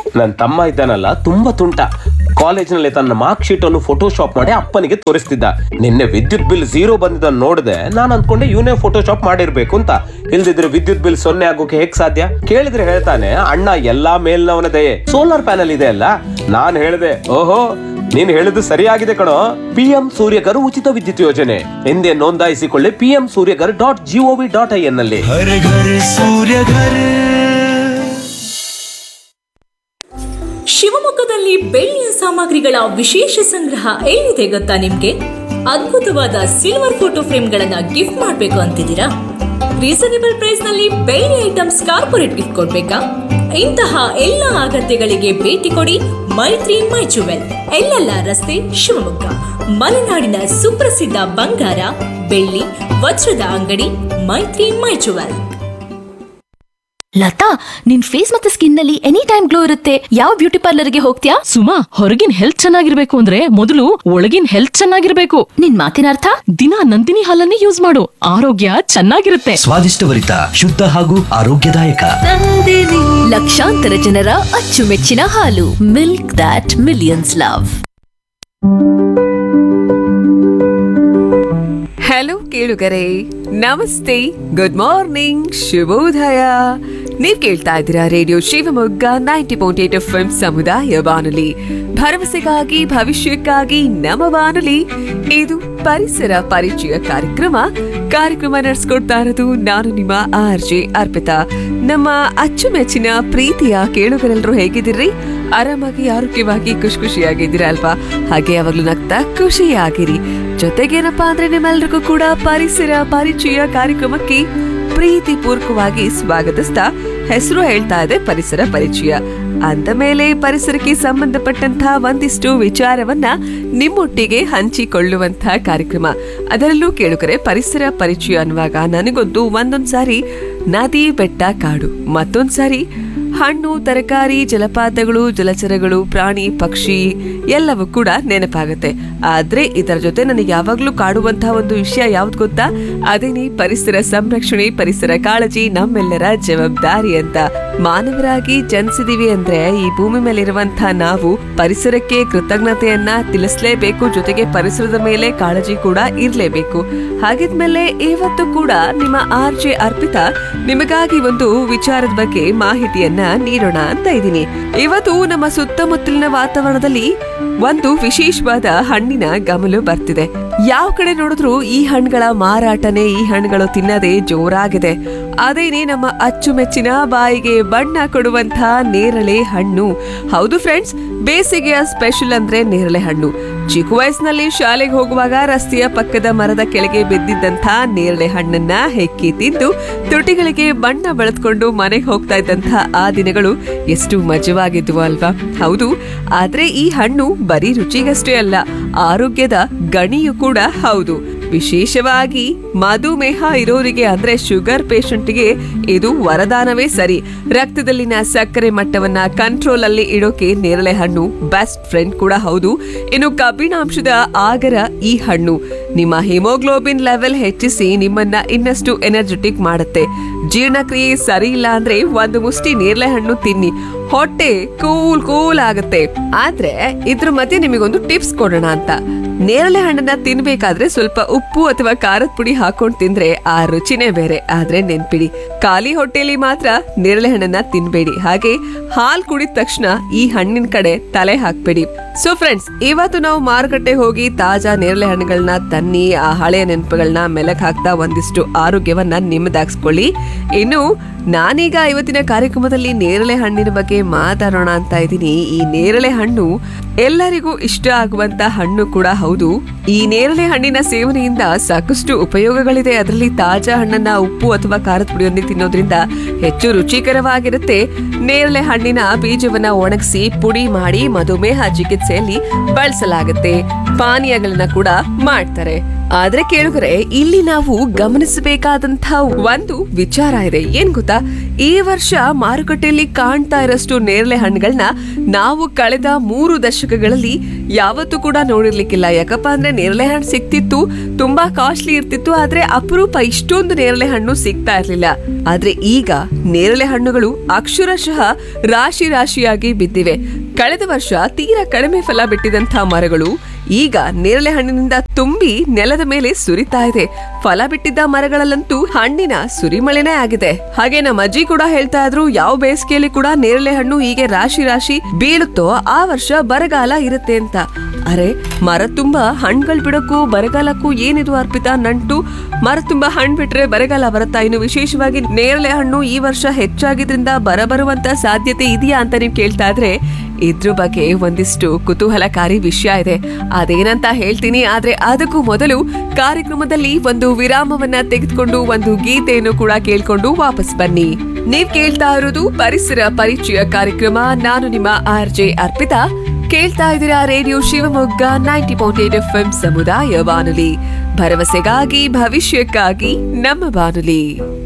ನನ್ನ ತಮ್ಮ ಇದ್ದಾನಲ್ಲ ತುಂಬಾ ತುಂಟ ಕಾಲೇಜಿನಲ್ಲಿ ತನ್ನ ಮಾರ್ಕ್ ಶೀಟ್ ಅನ್ನು ಫೋಟೋಶಾಪ್ ಮಾಡಿ ಅಪ್ಪನಿಗೆ ತೋರಿಸ್ತಿದ್ದ ನಿನ್ನೆ ವಿದ್ಯುತ್ ಬಿಲ್ ಝೀರೋ ಬಂದಿದ್ದನ್ನು ನೋಡಿದೆ ನಾನು ಅನ್ಕೊಂಡೆ ಇವನೇ ಫೋಟೋಶಾಪ್ ಮಾಡಿರ್ಬೇಕು ಅಂತ ಇಲ್ದಿದ್ರೆ ವಿದ್ಯುತ್ ಬಿಲ್ ಸೊನ್ನೆ ಆಗೋಕೆ ಹೇಗ್ ಸಾಧ್ಯ ಕೇಳಿದ್ರೆ ಹೇಳ್ತಾನೆ ಅಣ್ಣ ಎಲ್ಲಾ ಮೇಲ್ನವನ ದಯೆ ಸೋಲಾರ್ ಪ್ಯಾನಲ್ ಇದೆ ಅಲ್ಲ ನಾನ್ ಹೇಳಿದೆ ಓಹೋ ನೀನ್ ಹೇಳಿದ್ದು ಸರಿಯಾಗಿದೆ ಕಣೋ ಪಿಎಂ ಸೂರ್ಯಗರ್ ಉಚಿತ ವಿದ್ಯುತ್ ಯೋಜನೆ ಹಿಂದೆ ನೋಂದಾಯಿಸಿಕೊಳ್ಳಿ PM Suryaghar dot G O V dot I N ನಲ್ಲಿ हर घर सूर्य घर ಶಿವಮೊಗ್ಗದಲ್ಲಿ ಬೆಳ್ಳಿಯ ಸಾಮಗ್ರಿಗಳ ವಿಶೇಷ ಸಂಗ್ರಹ ಎಲ್ಲಿದೆ ಗೊತ್ತಾ ನಿಮ್ಗೆ ಅದ್ಭುತವಾದ ಸಿಲ್ವರ್ ಫೋಟೋ ಫ್ರೇಮ್ಗಳನ್ನ ಗಿಫ್ಟ್ ಮಾಡ್ಬೇಕು ಅಂತಿದ್ದೀರಾ ರೀಸನೇಬಲ್ ಪ್ರೈಸ್ ನಲ್ಲಿ ಬೆಳ್ಳಿ ಐಟಮ್ಸ್ ಕಾರ್ಪೊರೇಟ್ ಗಿಫ್ಟ್ ಕೊಡ್ಬೇಕಾ ಇಂತಹ ಎಲ್ಲ ಅಗತ್ಯಗಳಿಗೆ ಭೇಟಿ ಕೊಡಿ ಮೈತ್ರಿ ಮೈ ಜುವೆಲ್ ಎಲ್ಲೆಲ್ಲ ರಸ್ತೆ ಶಿವಮೊಗ್ಗ ಮಲೆನಾಡಿನ ಸುಪ್ರಸಿದ್ಧ ಬಂಗಾರ ಬೆಳ್ಳಿ ವಜ್ರದ ಅಂಗಡಿ ಮೈತ್ರಿ ಮೈ ಜುವೆಲ್ ಲತಾ ನಿನ್ ಫೇಸ್ ಮತ್ತೆ ಸ್ಕಿನ್ ನಲ್ಲಿ ಎನಿ ಟೈಮ್ ಗ್ಲೋ ಇರುತ್ತೆ ಯಾವ ಬ್ಯೂಟಿ ಪಾರ್ಲರ್ಗೆ ಹೋಗ್ತೀಯಾ ಸುಮಾ ಹೊರಗಿನ ಹೆಲ್ತ್ ಚೆನ್ನಾಗಿರ್ಬೇಕು ಅಂದ್ರೆ ಮೊದಲು ಒಳಗಿನ ಹೆಲ್ತ್ ಚೆನ್ನಾಗಿರ್ಬೇಕು ನಿನ್ ಮಾತಿನ ಅರ್ಥ ದಿನ ನಂದಿನಿ ಹಾಲನ್ನೇ ಯೂಸ್ ಮಾಡು ಆರೋಗ್ಯ ಚೆನ್ನಾಗಿರುತ್ತೆ ಸ್ವಾದಿಷ್ಟಭರಿತ ಶುದ್ಧ ಹಾಗೂ ಆರೋಗ್ಯದಾಯಕ ಲಕ್ಷಾಂತರ ಜನರ ಅಚ್ಚುಮೆಚ್ಚಿನ ಹಾಲು milk dot millions love hello ಕೇಳುಗರೆ ನಮಸ್ತೆ ಗುಡ್ ಮಾರ್ನಿಂಗ್ ಶುಭೋದಯ ನೀವ್ ಕೇಳ್ತಾ ಇದ್ದೀರಾ radio Shivamogga ninety point eight F M ಸಮುದಾಯ ಬಾನುಲಿ ಭರವಸೆಗಾಗಿ ಭವಿಷ್ಯಕ್ಕಾಗಿ ನಮ್ಮ ಬಾನುಲಿ ಇದು ಪರಿಸರ ಪರಿಚಯ ಕಾರ್ಯಕ್ರಮ ಕಾರ್ಯಕ್ರಮ ನಡೆಸ್ಕೊಡ್ತಾ ಇರೋದು ನಾನು ನಿಮ್ಮ ಆರ್ ಜೆ ಅರ್ಪಿತಾ ನಮ್ಮ ಅಚ್ಚುಮೆಚ್ಚಿನ ಪ್ರೀತಿಯ ಕೇಳುಗರೆಲ್ಲರೂ ಹೇಗಿದ್ದೀರಿ ಆರಾಮಾಗಿ ಆರೋಗ್ಯವಾಗಿ ಖುಷಿ ಖುಷಿಯಾಗಿದ್ದೀರಾ ಅಲ್ವಾ ಹಾಗೆ ಯಾವಾಗ್ಲೂ ನಗ್ತಾ ಖುಷಿಯಾಗಿರಿ ಜೊತೆಗೇನಪ್ಪಾ ಅಂದ್ರೆ ನಿಮ್ಮೆಲ್ರಿಗೂ ಕೂಡ ಪರಿಸರ ಪರಿಚಯ ಕಾರ್ಯಕ್ರಮಕ್ಕೆ ಪ್ರೀತಿ ಪೂರ್ವಕವಾಗಿ ಸ್ವಾಗತಿಸ್ತಾ ಹೆಸರು ಹೇಳ್ತಾ ಇದೆ ಪರಿಸರ ಪರಿಚಯ ಅಂದ ಮೇಲೆ ಪರಿಸರಕ್ಕೆ ಸಂಬಂಧಪಟ್ಟಂತಹ ಒಂದಿಷ್ಟು ವಿಚಾರವನ್ನ ನಿಮ್ಮೊಟ್ಟಿಗೆ ಹಂಚಿಕೊಳ್ಳುವಂತಹ ಕಾರ್ಯಕ್ರಮ ಅದರಲ್ಲೂ ಕೇಳುಕರೆ ಪರಿಸರ ಪರಿಚಯ ಅನ್ನುವಾಗ ನನಗೊಂದು ಒಂದೊಂದ್ ಸಾರಿ ನದಿ ಬೆಟ್ಟ ಕಾಡು ಮತ್ತೊಂದ್ ಸಾರಿ ಹಣ್ಣು ತರಕಾರಿ ಜಲಪಾತಗಳು ಜಲಚರಗಳು ಪ್ರಾಣಿ ಪಕ್ಷಿ ಎಲ್ಲವೂ ಕೂಡ ನೆನಪಾಗುತ್ತೆ ಆದ್ರೆ ಇದರ ಜೊತೆ ನನಗೆ ಯಾವಾಗ್ಲೂ ಕಾಡುವಂತಹ ಒಂದು ವಿಷಯ ಯಾವ್ದು ಗೊತ್ತಾ ಅದೇನೇ ಪರಿಸರ ಸಂರಕ್ಷಣೆ ಪರಿಸರ ಕಾಳಜಿ ನಮ್ಮೆಲ್ಲರ ಜವಾಬ್ದಾರಿ ಅಂತ ಮಾನವರಾಗಿ ಜನಿಸಿದೀವಿ ಅಂದ್ರೆ ಈ ಭೂಮಿ ಮೇಲಿರುವಂತಹ ನಾವು ಪರಿಸರಕ್ಕೆ ಕೃತಜ್ಞತೆಯನ್ನ ತಿಳಿಸ್ಲೇಬೇಕು ಜೊತೆಗೆ ಪರಿಸರದ ಮೇಲೆ ಕಾಳಜಿ ಕೂಡ ಇರ್ಲೇಬೇಕು ಹಾಗಿದ್ಮೇಲೆ ಇವತ್ತು ಕೂಡ ನಿಮ್ಮ ಆರ್ ಜೆ ಅರ್ಪಿತಾ ನಿಮಗಾಗಿ ಒಂದು ವಿಚಾರದ ಬಗ್ಗೆ ಮಾಹಿತಿಯನ್ನ ನೀಡೋಣ ಅಂತ ಇದ್ದೀನಿ ಇವತ್ತು ನಮ್ಮ ಸುತ್ತಮುತ್ತಲಿನ ವಾತಾವರಣದಲ್ಲಿ ಒಂದು ವಿಶೇಷವಾದ ಹಣ್ಣಿನ ಗಮಲು ಬರ್ತಿದೆ ಯಾವ ಕಡೆ ನೋಡಿದ್ರು ಈ ಹಣ್ಣುಗಳ ಮಾರಾಟನೆ ಈ ಹಣ್ಣುಗಳು ತಿನ್ನದೆ ಜೋರಾಗಿದೆ ಅದೇನೆ ನಮ್ಮ ಅಚ್ಚುಮೆಚ್ಚಿನ ಬಾಯಿಗೆ ಬಣ್ಣ ಕೊಡುವಂತಹ ನೇರಳೆ ಹಣ್ಣು ಹೌದು ಫ್ರೆಂಡ್ಸ್ ಬೇಸಿಗೆಯ ಸ್ಪೆಷಲ್ ಅಂದ್ರೆ ನೇರಳೆ ಹಣ್ಣು ಚಿಕ್ಕ ವಯಸ್ಸಿನಲ್ಲಿ ಶಾಲೆಗೆ ಹೋಗುವಾಗ ರಸ್ತೆಯ ಪಕ್ಕದ ಮರದ ಕೆಳಗೆ ಬಿದ್ದಿದ್ದಂಥ ನೇರಳೆ ಹಣ್ಣನ್ನ ಹೆಕ್ಕಿ ತಿಂದು ತುಟಿಗಳಿಗೆ ಬಣ್ಣ ಬೆಳೆದ್ಕೊಂಡು ಮನೆಗೆ ಹೋಗ್ತಾ ಇದ್ದಂಥ ಆ ದಿನಗಳು ಎಷ್ಟು ಮಜವಾಗಿದ್ವು ಅಲ್ವಾ ಹೌದು ಆದ್ರೆ ಈ ಹಣ್ಣು ಬರೀ ರುಚಿಗಷ್ಟೇ ಅಲ್ಲ ಆರೋಗ್ಯದ ಗಣಿಯು ಕೂಡ ಹೌದು ವಿಶೇಷವಾಗಿ ಮಧುಮೇಹ ಇರೋರಿಗೆ ಅಂದ್ರೆ ಶುಗರ್ ಪೇಷಂಟ್ಗೆ ಇದು ವರದಾನವೇ ಸರಿ ರಕ್ತದಲ್ಲಿನ ಸಕ್ಕರೆ ಮಟ್ಟವನ್ನ ಕಂಟ್ರೋಲ್ ಅಲ್ಲಿ ಇಡೋಕೆ ನೇರಳೆ ಹಣ್ಣು ಬೆಸ್ಟ್ ಫ್ರೆಂಡ್ ಕೂಡ ಹೌದು ಇನ್ನು ಕಬ್ಬಿಣಾಂಶದ ಆಗರ ಈ ಹಣ್ಣು ನಿಮ್ಮ ಹಿಮೋಗ್ಲೋಬಿನ್ ಲೆವೆಲ್ ಹೆಚ್ಚಿಸಿ ನಿಮ್ಮನ್ನ ಇನ್ನಷ್ಟು ಎನರ್ಜೆಟಿಕ್ ಮಾಡುತ್ತೆ ಜೀರ್ಣಕ್ರಿಯೆ ಸರಿ ಇಲ್ಲ ಅಂದ್ರೆ ಒಂದು ಮುಷ್ಟಿ ನೇರಳೆ ಹಣ್ಣು ತಿನ್ನಿ ಹೊಟ್ಟೆ ಕೂಲ್ ಕೂಲ್ ಆಗುತ್ತೆ ಆದ್ರೆ ಇದ್ರ ಮಧ್ಯೆ ನಿಮಗೊಂದು ಟಿಪ್ಸ್ ಕೊಡೋಣ ಅಂತ ನೇರಳೆ ಹಣ್ಣನ್ನ ತಿನ್ಬೇಕಾದ್ರೆ ಸ್ವಲ್ಪ ಉಪ್ಪು ಅಥವಾ ಖಾರದ ಪುಡಿ ಹಾಕೊಂಡ್ ತಿಂದ್ರೆ ಆ ರುಚಿನೇ ಬೇರೆ ಆದ್ರೆ ನೆನ್ಪಿಡಿ ಖಾಲಿ ಹೊಟ್ಟೆಲಿ ಮಾತ್ರ ನೇರಳೆ ಹಣ್ಣನ್ನ ತಿನ್ಬೇಡಿ ಹಾಗೆ ಹಾಲ್ ಕುಡಿದ ತಕ್ಷಣ ಈ ಹಣ್ಣಿನ ಕಡೆ ತಲೆ ಹಾಕ್ಬೇಡಿ ಸೊ ಫ್ರೆಂಡ್ಸ್ ಇವತ್ತು ನಾವು ಮಾರುಕಟ್ಟೆ ಹೋಗಿ ತಾಜಾ ನೇರಳೆ ಹಣ್ಣುಗಳನ್ನ ತನ್ನಿ ಆ ಹಳೆಯ ನೆನಪುಗಳನ್ನ ಮೆಲಕ್ ಹಾಕ್ತಾ ಒಂದಿಷ್ಟು ಆರೋಗ್ಯವನ್ನ ನಿಮ್ಮದಾಗಿಸ್ಕೊಳ್ಳಿ ಇನ್ನು ನಾನೀಗ ಇವತ್ತಿನ ಕಾರ್ಯಕ್ರಮದಲ್ಲಿ ನೇರಳೆ ಹಣ್ಣಿನ ಬಗ್ಗೆ ಮಾತಾಡೋಣ ಅಂತ ಇದ್ದೀನಿ ಈ ನೇರಳೆ ಹಣ್ಣು ಎಲ್ಲರಿಗೂ ಇಷ್ಟ ಆಗುವಂತ ಹಣ್ಣು ಕೂಡ ಹೌದು ಈ ನೇರಳೆ ಹಣ್ಣಿನ ಸೇವನೆಯಿಂದ ಸಾಕಷ್ಟು ಉಪಯೋಗಗಳಿದೆ ಅದರಲ್ಲಿ ತಾಜಾ ಹಣ್ಣನ್ನ ಉಪ್ಪು ಅಥವಾ ಖಾರದ ಪುಡಿಯೊಂದಿಗೆ ತಿನ್ನೋದ್ರಿಂದ ಹೆಚ್ಚು ರುಚಿಕರವಾಗಿರುತ್ತೆ ನೇರಳೆ ಹಣ್ಣಿನ ಬೀಜವನ್ನ ಒಣಗಿಸಿ ಪುಡಿ ಮಾಡಿ ಮಧುಮೇಹ ಚಿಕಿತ್ಸೆಯಲ್ಲಿ ಬಳಸಲಾಗುತ್ತೆ ಪಾನೀಯಗಳನ್ನ ಕೂಡ ಮಾಡ್ತಾರೆ ಆದ್ರೆ ಕೇಳುಗರೆ ಇಲ್ಲಿ ನಾವು ಗಮನಿಸಬೇಕಾದಂತ ಒಂದು ವಿಚಾರ ಇದೆ ಏನ್ ಗೊತ್ತಾ ಈ ವರ್ಷ ಮಾರುಕಟ್ಟೆಯಲ್ಲಿ ಕಾಣ್ತಾ ಇರೋಷ್ಟು ನೇರಳೆ ಹಣ್ಣುಗಳನ್ನ ನಾವು ಕಳೆದ ಮೂರು ದಶಕಗಳಲ್ಲಿ ಯಾವತ್ತೂ ಕೂಡ ನೋಡಿರ್ಲಿಕ್ಕಿಲ್ಲ ಯಾಕಪ್ಪ ಅಂದ್ರೆ ನೇರಳೆ ಹಣ್ಣು ಸಿಕ್ತಿತ್ತು ತುಂಬಾ ಕಾಸ್ಟ್ಲಿ ಇರ್ತಿತ್ತು ಆದ್ರೆ ಅಪರೂಪ ಇಷ್ಟೊಂದು ನೇರಳೆ ಹಣ್ಣು ಸಿಗ್ತಾ ಇರ್ಲಿಲ್ಲ ಆದ್ರೆ ಈಗ ನೇರಳೆ ಹಣ್ಣುಗಳು ಅಕ್ಷರಶಃ ರಾಶಿ ರಾಶಿಯಾಗಿ ಬಿದ್ದಿವೆ ಕಳೆದ ವರ್ಷ ತೀರಾ ಕಡಿಮೆ ಫಲ ಬಿಟ್ಟಿದಂತ ಮರಗಳು ಈಗ ನೇರಳೆ ಹಣ್ಣಿನಿಂದ ತುಂಬಿ ನೆಲದ ಮೇಲೆ ಸುರಿತಾ ಇದೆ ಫಲ ಬಿಟ್ಟಿದ್ದ ಮರಗಳಲ್ಲಂತೂ ಹಣ್ಣಿನ ಸುರಿಮಳೆನೇ ಆಗಿದೆ ಹಾಗೆ ನಮ್ಮ ಅಜ್ಜಿ ಕೂಡ ಹೇಳ್ತಾ ಇದ್ರು ಯಾವ ಬೇಸಿಗೆಯಲ್ಲಿ ಕೂಡ ನೇರಳೆ ಹಣ್ಣು ಹೀಗೆ ರಾಶಿ ರಾಶಿ ಬೀಳುತ್ತೋ ಆ ವರ್ಷ ಬರಗಾಲ ಇರುತ್ತೆ ಅಂತ ಅರೆ ಮರ ತುಂಬಾ ಹಣ್ಗಳು ಬಿಡಕ್ಕೂ ಬರಗಾಲಕ್ಕೂ ಏನಿದು ಅರ್ಪಿತಾ ನಂಟು ಮರ ತುಂಬಾ ಹಣ್ಣು ಬಿಟ್ರೆ ಬರಗಾಲ ಬರುತ್ತಾ ಇನ್ನು ವಿಶೇಷವಾಗಿ ನೇರಳೆ ಹಣ್ಣು ಈ ವರ್ಷ ಹೆಚ್ಚಾಗಿದ್ರಿಂದ ಬರ ಬರುವಂತ ಸಾಧ್ಯತೆ ಇದೆಯಾ ಅಂತ ನೀವು ಕೇಳ್ತಾ ಇದ್ರೆ ಇದ್ರ ಬಗ್ಗೆ ಒಂದಿಷ್ಟು ಕುತೂಹಲಕಾರಿ ವಿಷಯ ಇದೆ ಅದೇನಂತ ಹೇಳ್ತೀನಿ ಆದ್ರೆ ಅದಕ್ಕೂ ಮೊದಲು ಕಾರ್ಯಕ್ರಮದಲ್ಲಿ ಒಂದು ವಿರಾಮವನ್ನ ತೆಗೆದುಕೊಂಡು ಒಂದು ಗೀತೆಯನ್ನು ಕೂಡ ಕೇಳ್ಕೊಂಡು ವಾಪಸ್ ಬನ್ನಿ ನೀವ್ ಕೇಳ್ತಾ ಇರೋದು ಪರಿಸರ ಪರಿಚಯ ಕಾರ್ಯಕ್ರಮ ನಾನು ನಿಮ್ಮ ಆರ್ ಜೆ ಅರ್ಪಿತಾ ಕೇಳ್ತಾ ಇದ್ದೀರಾ radio Shivamogga ninety point eight F M ಸಮುದಾಯ ಬಾನುಲಿ ಭರವಸೆಗಾಗಿ ಭವಿಷ್ಯಕ್ಕಾಗಿ ನಮ್ಮ ಬಾನುಲಿ